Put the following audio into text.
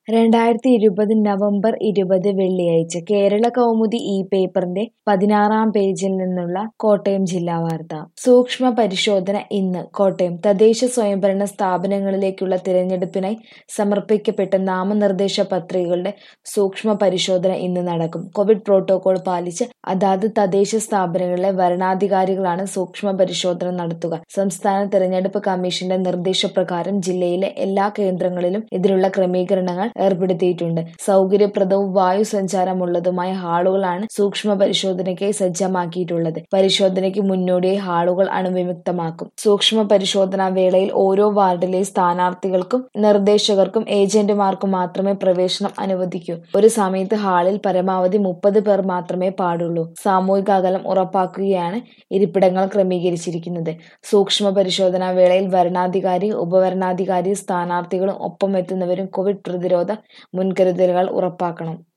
രണ്ടായിരത്തി ഇരുപത് നവംബർ ഇരുപത് വെള്ളിയാഴ്ച കേരള കൗമുദി ഈ പേപ്പറിന്റെ പതിനാറാം പേജിൽ നിന്നുള്ള കോട്ടയം ജില്ലാ വാർത്ത സൂക്ഷ്മ പരിശോധന ഇന്ന് കോട്ടയം തദ്ദേശ സ്വയംഭരണ സ്ഥാപനങ്ങളിലേക്കുള്ള തിരഞ്ഞെടുപ്പിനായി സമർപ്പിക്കപ്പെട്ട നാമനിർദ്ദേശ പത്രികകളുടെ സൂക്ഷ്മ പരിശോധന ഇന്ന് നടക്കും കോവിഡ് പ്രോട്ടോകോൾ പാലിച്ച് അതാത് തദ്ദേശ സ്ഥാപനങ്ങളിലെ വരണാധികാരികളാണ് സൂക്ഷ്മ പരിശോധന നടത്തുക സംസ്ഥാന തിരഞ്ഞെടുപ്പ് കമ്മീഷന്റെ നിർദ്ദേശപ്രകാരം ജില്ലയിലെ എല്ലാ കേന്ദ്രങ്ങളിലും ഇതിനുള്ള ക്രമീകരണങ്ങൾ ഏർപ്പെടുത്തിയിട്ടുണ്ട് സൗകര്യപ്രദവും വായു സഞ്ചാരമുള്ളതുമായ ഹാളുകളാണ് സൂക്ഷ്മ പരിശോധനയ്ക്കായി സജ്ജമാക്കിയിട്ടുള്ളത് പരിശോധനയ്ക്ക് മുന്നോടിയായി ഹാളുകൾ അണുവിമുക്തമാക്കും സൂക്ഷ്മ പരിശോധനാ വേളയിൽ ഓരോ വാർഡിലെ സ്ഥാനാർത്ഥികൾക്കും നിർദ്ദേശകർക്കും ഏജന്റുമാർക്കും മാത്രമേ പ്രവേശനം അനുവദിക്കൂ ഒരു സമയത്ത് ഹാളിൽ പരമാവധി മുപ്പത് പേർ മാത്രമേ പാടുള്ളൂ സാമൂഹിക അകലം ഉറപ്പാക്കുകയാണ് ഇരിപ്പിടങ്ങൾ ക്രമീകരിച്ചിരിക്കുന്നത് സൂക്ഷ്മ പരിശോധനാ വേളയിൽ വരണാധികാരി ഉപവരണാധികാരി സ്ഥാനാർത്ഥികളും ഒപ്പം എത്തുന്നവരും കോവിഡ് പ്രതിരോധ മുൻകരുതലുകൾ ഉറപ്പാക്കണം